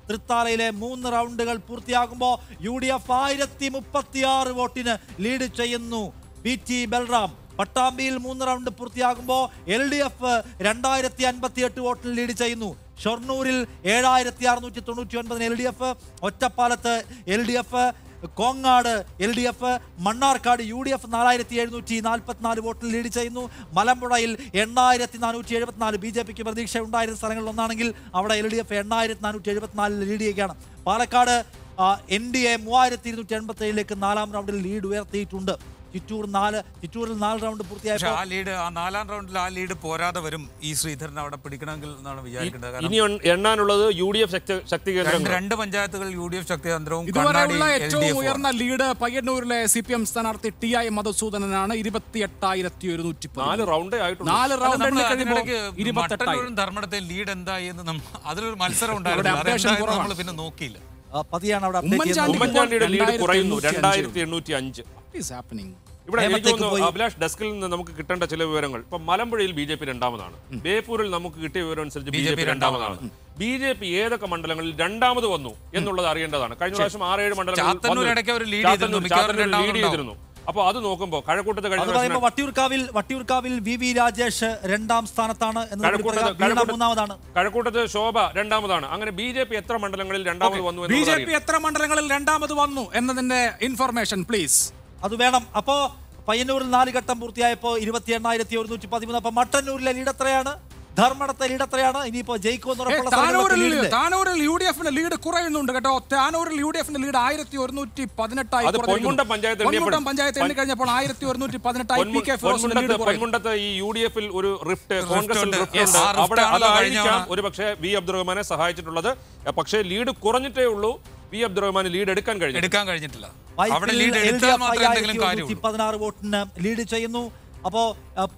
തൃത്താലയിലെ മൂന്ന് റൗണ്ടുകൾ പൂർത്തിയാകുമ്പോൾ U D F ആയിരത്തി മുപ്പത്തിയാറ് വോട്ടിന് ലീഡ് ചെയ്യുന്നു പി ടി ബൽറാം പട്ടാമ്പിയിൽ മൂന്ന് റൗണ്ട് പൂർത്തിയാകുമ്പോൾ എൽ ഡി എഫ് രണ്ടായിരത്തി അൻപത്തി എട്ട് വോട്ടിന് ലീഡ് ചെയ്യുന്നു ഷൊർണൂരിൽ ഏഴായിരത്തി അറുന്നൂറ്റി തൊണ്ണൂറ്റി ഒൻപതിന് എൽ ഡി എഫ് ഒറ്റപ്പാലത്ത് L D F Kongad L D F Mannarkkad U D F നാലായിരത്തി എഴുന്നൂറ്റി നാൽപ്പത്തിനാല് വോട്ടിൽ ലീഡ് ചെയ്യുന്നു മലമ്പുഴയിൽ എണ്ണായിരത്തി നാനൂറ്റി എഴുപത്തിനാല് ബി ജെ പിക്ക് പ്രതീക്ഷ ഉണ്ടായിരുന്ന സ്ഥലങ്ങളിൽ ഒന്നാണെങ്കിൽ അവിടെ എൽ ഡി എഫ് എണ്ണായിരത്തി നാനൂറ്റി എഴുപത്തിനാലിൽ ലീഡ് ചെയ്യുകയാണ് പാലക്കാട് എൻ ഡി എ മൂവായിരത്തി ഇരുന്നൂറ്റി എൺപത്തി ഏഴിലേക്ക് നാലാം റൗണ്ടിൽ ലീഡ് ഉയർത്തിയിട്ടുണ്ട് ചിറ്റൂർ നാല് ചിറ്റൂരിൽ നാല് റൗണ്ട് പക്ഷെ പൂർത്തിയായപ്പോൾ ആ ലീഡ് ആ നാലാം റൗണ്ടിൽ ആ ലീഡ് പോരാതെ വരും ഈ ശ്രീധരൻ അവിടെ പിടിക്കണമെങ്കിൽ എന്നാണ് വിചാരിക്കേണ്ടത് കാരണം ഇനി എൺ- എണ്ണാനുള്ളത് യു ഡി എഫ് ശക്തി ശക്തി രണ്ട് കേന്ദ്രങ്ങൾ രണ്ട് പഞ്ചായത്തുകൾ യു ഡി എഫ് ശക്തികേന്ദ്രവും ഇതുവരെയുള്ള കണ്ണാടി എൽ ഏറ്റവും ഡി എഫ് ഉയർന്ന ലീഡ് പയ്യന്നൂരിലെ സി പി എം സ്ഥാനാർത്ഥി ടി ഐ മധുസൂദനനാണ് ഇരുപത്തി എട്ടായിരത്തി ഒരുന്നൂറ്റി നാല് റൗണ്ടേ ആയിട്ടുള്ളൂ നാല് റൗണ്ട് എണ്ണി കഴിയുമ്പോൾ മട്ടന്നൂരും ഇരുപത്തെട്ടായിരം ധർമ്മടത്തെ ലീഡ് എന്തായി എന്ന് നമ്മ- അതിലൊരു മത്സരം അവിടെ ഉണ്ടായിരുന്നു updation അതെന്തായെന്ന് കുറവാണ്. നമ്മൾ പിന്നെ നോക്കിയില്ല ആ, പതിയാണ് അവിടെ update ഉമ്മൻചാണ്ടി ചെയ്യുന്നത്. ഉമ്മൻചാണ്ടിയുടെ ലീഡ് രണ്ടായിരത്തി കുറയുന്നു എണ്ണൂറ്റി അഞ്ച്. രണ്ടായിരത്തി എണ്ണൂറ്റി അഞ്ച് ഈസ് ഹാപ്പനിങ് ഇവിടെ എനിക്ക് നേമത്തേക്ക് തോന്നുന്നു പോയി. അഭിലാഷ് ഡെസ്കിൽ നിന്ന് നമുക്ക് കിട്ടേണ്ട ചില വിവരങ്ങൾ ഇപ്പൊ മലമ്പുഴയിൽ ബി ജെ പി രണ്ടാമതാണ് ബേപ്പൂരിൽ നമുക്ക് കിട്ടിയ വിവരം അനുസരിച്ച് ബി ജെ പി രണ്ടാമതാണ് ബി ജെ പി ഏതൊക്കെ മണ്ഡലങ്ങളിൽ രണ്ടാമത് വന്നു എന്നുള്ളത് അറിയേണ്ടതാണ് കഴിഞ്ഞ പ്രാവശ്യം ആറേഴ് മണ്ഡലങ്ങളിൽ ചാത്തന്നൂർ വന്നു. ഇടയ്ക്ക് അവർ lead ചാത്തന്നൂർ- ചെയ്തിരുന്നു. മിക്കവാറും ചാത്തന്നൂർ lead രണ്ടാമതുണ്ടാവും. ചെയ്തിരുന്നു അപ്പൊ അത് നോക്കുമ്പോൾ കഴക്കൂട്ടത്ത് കഴിഞ്ഞ അത് പ്രാവശ്യം പറയുമ്പോൾ വട്ടിയൂർക്കാവിൽ വട്ടിയൂർക്കാവിൽ വി വി രാജേഷ് രണ്ടാം സ്ഥാനത്താണ് എന്ന് നമുക്ക് കഴക്കൂട്ടത്ത് പറയാം. വീണ കഴക്കൂട്ടത്ത് മൂന്നാമതാണ് കഴക്കൂട്ടത്ത് ശോഭ രണ്ടാമതാണ് അങ്ങനെ ബി ജെ പി എത്ര മണ്ഡലങ്ങളിൽ രണ്ടാമത് വന്നു ബി എന്നുള്ളത് ജെ അറിയില്ല. പി എത്ര മണ്ഡലങ്ങളിൽ രണ്ടാമത് വന്നു എന്നതിന്റെ ഇൻഫർമേഷൻ പ്ലീസ് അത് വേണം അപ്പോ പയ്യന്നൂരിൽ നാല് ഘട്ടം പൂർത്തിയായപ്പോ ഇരുപത്തി എണ്ണായിരത്തി ഒരുന്നൂറ്റി പതിമൂന്ന് അപ്പൊ മട്ടന്നൂരിലെ ലീഡ് എത്രയാണ് ധർമ്മടത്തെ ലീഡ് എത്രയാണ് ഇനിയിപ്പോ ജയിക്കുമെന്ന് ഉറപ്പുള്ള സ്ഥലങ്ങളിലൊക്കെ താനൂരിൽ ലീഡില്ലേ? താനൂരിൽ യു ഡി എഫിന്റെ ലീഡ് കുറയുന്നുണ്ട് കേട്ടോ താനൂരിൽ യു ഡി എഫിന്റെ ലീഡ് ആയിരത്തി ഒരുന്നൂറ്റി പതിനെട്ടായി അത് പൊന്മുണ്ടം പഞ്ചായത്ത് പൊന്മുണ്ടം എണ്ണിയപ്പോൾ- പഞ്ചായത്ത് എണ്ണി കഴിഞ്ഞപ്പോൾ ആയിരത്തി ഒരുന്നൂറ്റി പതിനെട്ടായി പി കെ ഫിറോസിന്റെ ലീഡ് പൊന്മുണ്ടത്ത് കുറയുന്നു പൊന്മുണ്ടത്ത് ഈ യു ഡി എഫിൽ ഒരു റിഫ്റ്റ് കോൺഗ്രസിൽ ഉണ്ട്. റിഫ്റ്റ് Yes, ഉണ്ട് ആ rift അവിടെ ആണല്ലോ അതായിരിക്കാം കഴിഞ്ഞ ഒരു പക്ഷേ വി അബ്ദുറഹ്മാനെ സഹായിച്ചിട്ടുള്ളത് പക്ഷേ ലീഡ് കുറഞ്ഞിട്ടേ ഉള്ളൂ വി അബ്ദുറഹ്മാന് ലീഡ് എടുക്കാൻ കഴിഞ്ഞു എടുക്കാൻ കഴിഞ്ഞിട്ടില്ല വൈപ്പിൽ അവിടെ ലീഡ് എൽ ഡി എടുത്താൽ എഫ് മാത്രമേ എന്തെങ്കിലും ആയിരത്തി കാര്യമുള്ളൂ ഒരുന്നൂറ്റി പതിനാറ് വോട്ടിന് ലീഡ് ചെയ്യുന്നു അപ്പോ അഹ്,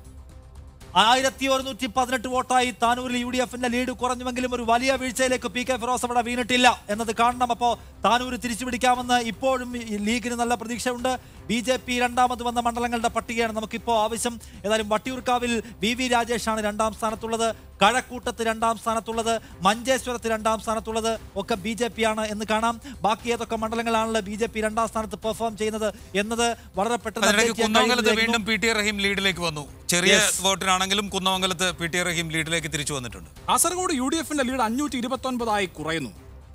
ആയിരത്തി ഒരുന്നൂറ്റി പതിനെട്ട് വോട്ടായി താനൂരിൽ യു ഡി എഫിന്റെ ലീഡ് കുറഞ്ഞുവെങ്കിലും ഒരു വലിയ വീഴ്ചയിലേക്ക് പി കെ ഫിറോസ് അവിടെ വീണിട്ടില്ല എന്നത് കാണണം അപ്പോൾ താനൂർ തിരിച്ചു പിടിക്കാമെന്ന് ഇപ്പോഴും ഈ ലീഗിന് നല്ല പ്രതീക്ഷയുണ്ട് ബി ജെ പി രണ്ടാമത് വന്ന മണ്ഡലങ്ങളുടെ പട്ടികയാണ് നമുക്കിപ്പോൾ ആവശ്യം ഏതായാലും വട്ടിയൂർക്കാവിൽ വി വി രാജേഷാണ് രണ്ടാം സ്ഥാനത്തുള്ളത് കഴക്കൂട്ടത്ത് രണ്ടാം സ്ഥാനത്തുള്ളത് മഞ്ചേശ്വരത്ത് രണ്ടാം സ്ഥാനത്തുള്ളത് ഒക്കെ ബി ജെ പി ആണ് എന്ന് കാണാം ബാക്കി ഏതൊക്കെ മണ്ഡലങ്ങളാണല്ലോ ബി ജെ പി രണ്ടാം സ്ഥാനത്ത് പെർഫോം ചെയ്യുന്നത് എന്നത് വളരെ പെട്ടെന്ന് അതിനിടയ്ക്ക് update ചെയ്യാൻ കുന്നമംഗലത്ത് കഴിയുന്നതായിരുന്നു. വീണ്ടും പി ടി റഹീം ലീഡിലേക്ക് വന്നു ചെറിയ Yes. വോട്ടിനാണെങ്കിലും കുന്നമംഗലത്ത് പി ടി റഹീം ലീഡിലേക്ക് തിരിച്ചു വന്നിട്ടുണ്ട് കാസർഗോഡ് യു ഡി എഫിന്റെ ലീഡ് അഞ്ഞൂറ്റി ഇരുപത്തി ഒൻപതായി കുറയുന്നു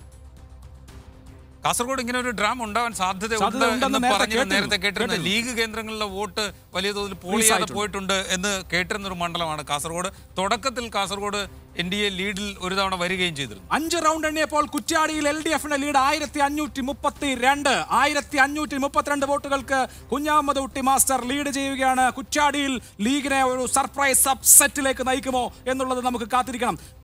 കാസർഗോഡ് ഇങ്ങനെ ഒരു ഡ്രാം ഉണ്ടാവാൻ സാധ്യത സാധ്യത ഉണ്ട് ഉണ്ടെന്ന് എന്ന് നേരത്തെ പറഞ്ഞു കേട്ടിരുന്നു. നേരത്തെ കേട്ടിരുന്നു കേട്ടിരുന്നു. ലീഗ് കേന്ദ്രങ്ങളിലെ വോട്ട് വലിയ തോതിൽ പോൾ ചെയ്യാതെ ആയിട്ടുണ്ട്. പോയിട്ടുണ്ട് എന്ന് കേട്ടിരുന്ന ഒരു മണ്ഡലമാണ് കാസർഗോഡ് തുടക്കത്തിൽ കാസർഗോഡ് എൻ ഡി എ ലീഡിൽ ഒരു തവണ വരികയും ചെയ്തിരുന്നു അഞ്ച് റൗണ്ട് എണ്ണിയപ്പോൾ കുറ്റ്യാടിയിൽ എൽ ഡി എഫിന്റെ ലീഡ് ആയിരത്തി അഞ്ഞൂറ്റി മുപ്പത്തി രണ്ട് ആയിരത്തി അഞ്ഞൂറ്റി മുപ്പത്തിരണ്ട് വോട്ടുകൾക്ക് കുഞ്ഞാമത് കുട്ടി മാസ്റ്റർ ലീഡ് ചെയ്യുകയാണ് കുറ്റ്യാടിയിൽ ലീഗിനെ ഒരു സർപ്രൈസ് അപ്സെറ്റിലേക്ക് നയിക്കുമോ എന്നുള്ളത് നമുക്ക് കാത്തിരിക്കണം